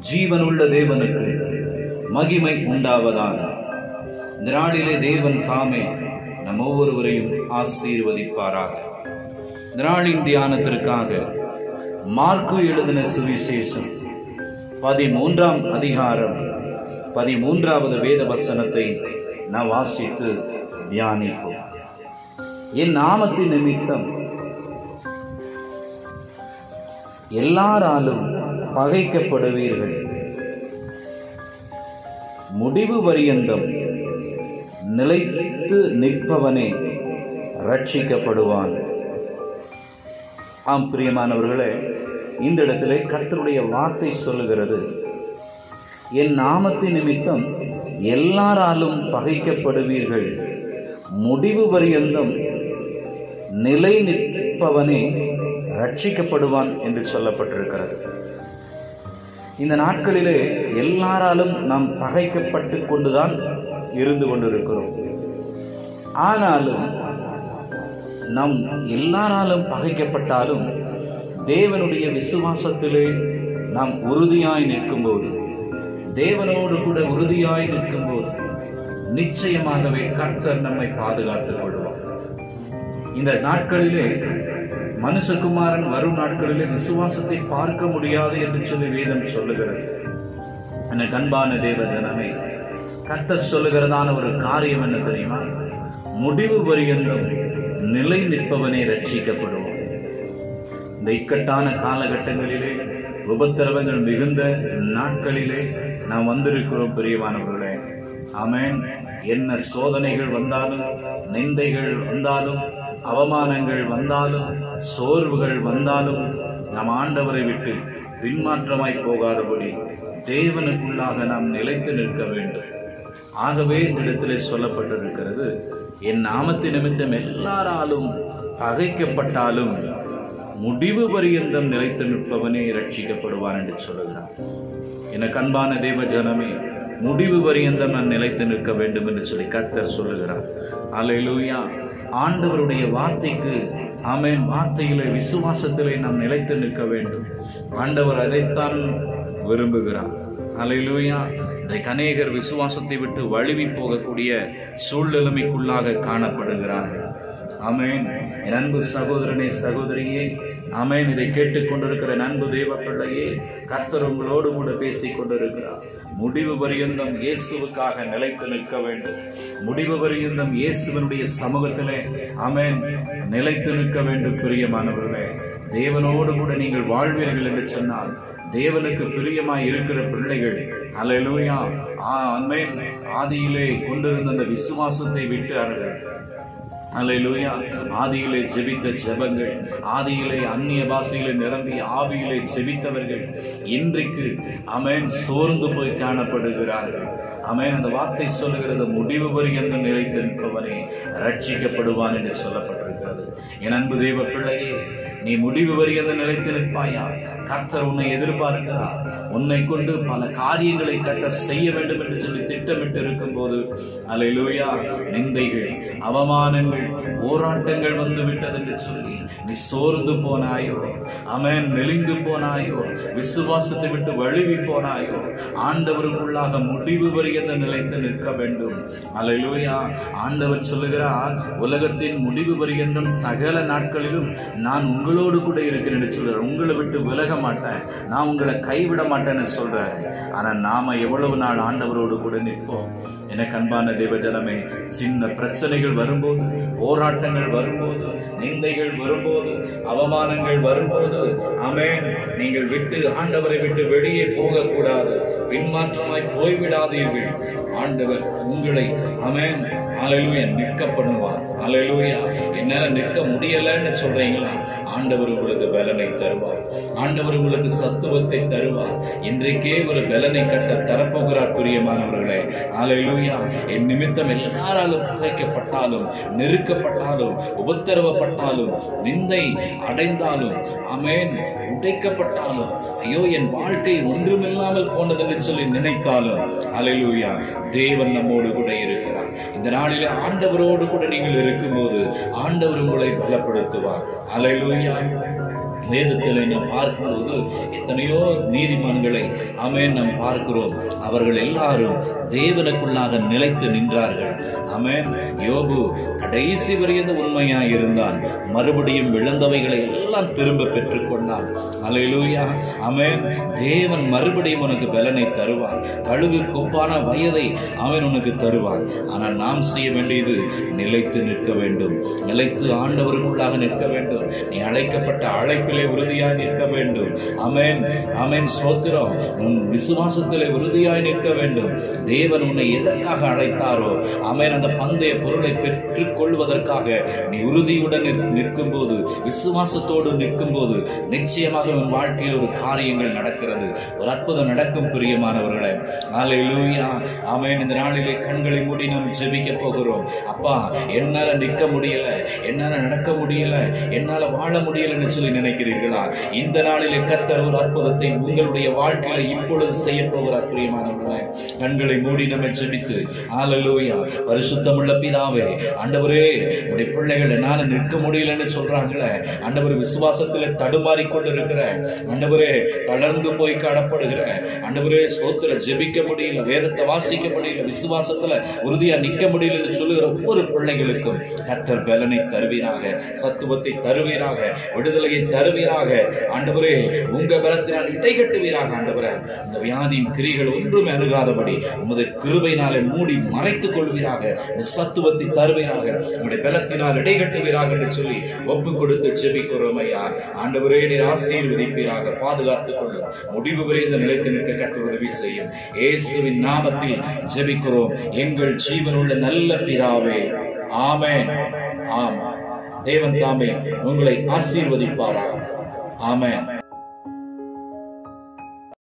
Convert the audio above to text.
ஜீவனுள்ள தேவனுக்கு மகிமை உண்டாவதாக இந்த நாளிலே தேவன் தாமே நம் ஒவ்வொருவரையும் ஆசீர்வதிப்பாராக இந்த நாளின் தியானத்திற்காக மார்க்கு எழுதின சுவிசேஷம் பதிமூன்றாம் அதிகாரம் பதிமூன்றாவது வேத வசனத்தை நாம் வாசித்து தியானிப்போம் என் நாமத்தின் நிமித்தம் எல்லாராலும் பகைக்கப்படுவீர்கள் முடிவு பரியந்தம் நிலைத்து நிற்பவனே ரட்சிக்கப்படுவான் ஆம் பிரியமானவர்களே இந்த இடத்திலே கர்த்தருடைய வார்த்தை சொல்லுகிறது என் நாமத்தின் நிமித்தம் எல்லாராலும் பகைக்கப்படுவீர்கள் முடிவு பரியந்தம் நிலை நிற்பவனே ரட்சிக்கப்படுவான் என்று சொல்லப்பட்டிருக்கிறது இந்த நாட்களிலே எல்லாராலும் நாம் பகைக்கப்பட்டு கொண்டுதான் இருந்து கொண்டிருக்கிறோம் ஆனாலும் நம் எல்லாராலும் பகைக்கப்பட்டாலும் தேவனுடைய விசுவாசத்திலே நாம் உறுதியாய் நிற்கும்போது தேவனோடு கூட உறுதியாய் நிற்கும்போது நிச்சயமாகவே கர்த்தர் நம்மை பாதுகாத்துக் கொள்வார் இந்த நாட்களிலே மனுஷகுமாரன் வரும் நாட்களிலே விசுவாசத்தை பார்க்க முடியாது என்று சொல்லி வேதம் சொல்லுகிறது எனக்கு அன்பான தேவ ஜனமே கர்த்தர் சொல்லுகிறதான ஒரு காரியம் என்ன தெரியுமா முடிவு பரியந்தம் நிலை நிற்பவனே ரட்சிக்கப்படுவோம் இந்த இக்கட்டான காலகட்டங்களிலே உபத்திரவங்கள் மிகுந்த நாட்களிலே நாம் வந்திருக்கிறோம் பிரியமானவர்களே ஆமென் என்ன சோதனைகள் வந்தாலும் நிந்தைகள் வந்தாலும் அவமானங்கள் வந்தாலும் சோர்வுகள் வந்தாலும் நம் ஆண்டவரை விட்டு பின்மாற்றமாய் போகாதபடி தேவனுக்குள்ளாக நாம் நிலைத்து நிற்க வேண்டும் ஆகவே இந்த இடத்திலே சொல்லப்பட்டிருக்கிறது என் நாமத்தின் நிமித்தம் எல்லாராலும் பகைக்கப்பட்டாலும் முடிவு பரியந்தம் நிலைத்து நிற்பவனே ரட்சிக்கப்படுவான் என்று சொல்லுகிறார் எனக்கு அன்பான தேவ ஜனமே முடிவு பரியந்தம் நான் நிலைத்து நிற்க வேண்டும் என்று சொல்லி கர்த்தர் சொல்லுகிறார் அல்லேலூயா ஆண்டவருடைய வார்த்தைக்கு ஆமென் வார்த்தையிலே விசுவாசத்திலே நாம் நிலைத்து நிற்க வேண்டும் ஆண்டவர் அதைத்தான் விரும்புகிறார் அல்லேலூயா இன்றைக்கு அநேகர் விசுவாசத்தை விட்டு வழுவி போகக்கூடிய சூழ்நிலைமைக்குள்ளாக காணப்படுகிறார்கள் ஆமென் என் அன்பு சகோதரனே சகோதரியே ஆமென் இதை கேட்டுக்கொண்டிருக்கிற என் அன்பு தேவ பிள்ளையே கர்த்தர் உங்களோடு கூட பேசிக் கொண்டிருக்கிறார் முடிவு பரியந்தம் இயேசுவுக்காக நிலைத்து நிற்க வேண்டும் முடிவு பரியந்தம் இயேசுவனுடைய சமூகத்திலே ஆமென் நிலைத்து நிற்க வேண்டும் பிரியமானவர்களே தேவனோடு கூட நீங்கள் வாழ்வீர்கள் என்று சொன்னால் தேவனுக்கு பிரியமாய் இருக்கிற பிள்ளைகள் அல்லேலூயா ஆமென் ஆதியிலே கொண்டிருந்த அந்த விசுவாசத்தை விட்டார்கள் அல்லேலூயா ஆதியிலே ஜெபித்த ஜெபங்கள் ஆதியிலே அந்நிய பாஷையிலே நிரம்பி ஆவியிலே ஜெபித்தவர்கள் இன்றைக்கு அமேன் சோர்ந்து போய் காணப்படுகிறார்கள் அமேன் அந்த வார்த்தை சொல்லுகிறது முடிவு பரியந்த நிலைத்து நிற்பவனே ரட்சிக்கப்படுவான் என்று சொல்லப்பட்டிருக்கிறது என் அன்பு தேவ பிள்ளையே நீ முடிவு வரியந்த நிலைத்து நிற்பாயா கர்த்தர் உன்னை எதிர்பார்க்கிறார் உன்னை கொண்டு பல காரியங்களை கர்த்தர் செய்ய வேண்டும் என்று சொல்லி திட்டமிட்டு இருக்கும்போது அல்லேலூயா நிந்தைகள் அவமானங்கள் போராட்டங்கள் வந்து விட்டது என்று சொல்லி நீ சோர்ந்து போனாயோ அவன் மெலிந்து போனாயோ விசுவாசத்தை விட்டு வழுவி போனாயோ ஆண்டவருக்குள்ளாக முடிவு வரியந்த நிலைத்து நிற்க வேண்டும் அல்லேலூயா ஆண்டவர் சொல்லுகிறார் உலகத்தின் முடிவு பரியந்தம் சகல நாட்களிலும் நான் உங்களோடு கூட இருக்கிறேன் என்று சொல்றார் உங்களை விட்டு விலக மாட்டேன் நான் உங்களை கைவிட மாட்டேன்னு சொல்றாரு ஆனா நாம எவ்வளவு நாள் ஆண்டவரோடு கூட நிற்போம் எனக்கு அன்பான தேவஜனமே சின்ன பிரச்சனைகள் வரும்போது போராட்டங்கள் வரும்போது நிந்தைகள் வரும்போது அவமானங்கள் வரும்போது அமேன் நீங்கள் விட்டு ஆண்டவரை விட்டு வெளியே போகக்கூடாது பின்மாற்றமாய் போய்விடாதீர்கள் ஆண்டவர் உங்களை அமேன் அலையிலுயா நிற்க பண்ணுவார் அலையிலுயா என்னால நிற்க முடியலன்னு சொல்றீங்களா ஆண்டவர் உங்களுக்கு பலனை தருவார் ஆண்டவர் உங்களுக்கு சத்துவத்தை தருவார் இன்றைக்கே ஒரு பலனை கட்ட தரப்போகிறார் பிரியமானவர்களே அலையிலுயா என் நிமித்தம் எல்லாராலும் பகைக்கப்பட்டாலும் நெருக்கப்பட்டாலும் உபத்திரவப்பட்டாலும் நிந்தை அடைந்தாலும் அமேன் உடைக்கப்பட்டாலும் ஐயோ என் வாழ்க்கை ஒன்றுமில்லாமல் போனதென்று சொல்லி நினைத்தாலும் அலையிலுயா தேவன் நம்மோடு கூட இருக்கிறார் இந்த நாளிலே ஆண்டவரோடு கூட நீங்கள் இருக்கும்போது ஆண்டவர் உங்களை பலப்படுத்துவார் அலையிலுயா வேதத்தில் நாம் பார்க்கும்போது எத்தனையோ நீதிமான்களை ஆமென் நாம் பார்க்கிறோம் அவர்கள் எல்லாரும் தேவனுக்குள்ளாக நிலைத்து நின்றார்கள் ஆமென் யோபு கடைசி வரையது உண்மையாய் இருந்தான் மறுபடியும் இழந்தவைகளை எல்லாம் திரும்ப பெற்றுக்கொண்டான் அலையிலூயா ஆமென் தேவன் மறுபடியும் உனக்கு பலனை தருவான் கழுகு கொப்பான வயதை அவன் உனக்கு தருவான் ஆனால் நாம் செய்ய வேண்டியது நிலைத்து நிற்க வேண்டும் நிலைத்து ஆண்டவருக்குள்ளாக நிற்க வேண்டும் நீ அழைக்கப்பட்ட அழைப்பிலே உறுதியாய் நிற்க வேண்டும் அமேன் அமேன் சோத்திரம் உன் விசுவாசத்திலே உறுதியாய் நிற்க வேண்டும் தேவன் உன்னை எதற்காக அழைத்தாரோ அமேன் அந்த பந்தய பொருளை பெற்றுக் கொள்வதற்காக நீ உறுதியுடன் நிற்கும் போது விசுவாசத்தோடு நிற்கும் போது நிச்சயமாக உன் வாழ்க்கையில் ஒரு காரியங்கள் நடக்கிறது ஒரு அற்புதம் நடக்கும் பிரியமானவர்களே ஹalleluya ஆமென் இந்த நாளிலே கண்களை மூடி நாம் ஜெபிக்க போகிறோம் அப்பா என்னால நிற்க முடியல என்னால நடக்க முடியல என்னால வாழ முடியலன்னு சொல்லி நினைக்கிறீர்களா இந்த நாளிலே கர்த்தர் ஒரு அற்புதத்தை உங்களுடைய வாழ்க்கையில இப்பொழுது செய்ய போகிறார் பிரியமானவர்களே கண்களை மூடி நம்ம ஜெபித்து ஹalleluya பரிசுத்தமுள்ள பிதாவே ஆண்டவரே உடைய பிள்ளைகள் என்னால நிற்க முடியலன்னு சொல்றாங்களே ஆண்டவர் விசுவாசத்துல தடுமாறி கொண்டு இருக்கிற ஆண்டவரே தளர்ந்து போய் காணப்படுகிற ஆண்டவரே ஸ்தோத்திர ஜெபிக்க முடியல வேதத்தை வாசிக்க முடியல விசுவாசத்துல உறுதியா நிக்க முடியலன்னு சொல்லுகிற ஒவ்வொரு பிள்ளைகளுக்கும் கர்த்தர் பலனை தருவீராக சத்துவத்தை தருவீராக விடுதலையை தருவீராக ஆண்டவரே உங்க பலத்தினால் இடைகட்டுவீராக ஆண்டவரே இந்த வியாதியின் கிரிகள் ஒன்றும் அணுகாதபடி உமது கிருபையினாலே மூடி மறைத்துக் கொள்வீராக இந்த சத்துவத்தை தருவீராக உங்களுடைய பலத்தினால் இடைகட்டுவீராக என்று சொல்லி ஒப்பு கொடுத்து ஜெபிக்கிறோம் ஐயா ஆண்டவரே நீர் ஆசீர்வதிப்பீராக பாதுகாத்துக் கொள்ளும் முடிவு வரை இந்த நிலைத்து நிற்க கர்த்தர் உதவி செய்யும் இயேசுவின் நாமத்தில் ஜெபிக்கிறோம் எங்கள் ஜீவனுள்ள நல்ல பிதாவே ஆமென் ஆமென் தேவன் தாமே உங்களை ஆசீர்வதிப்பாரா ஆமென்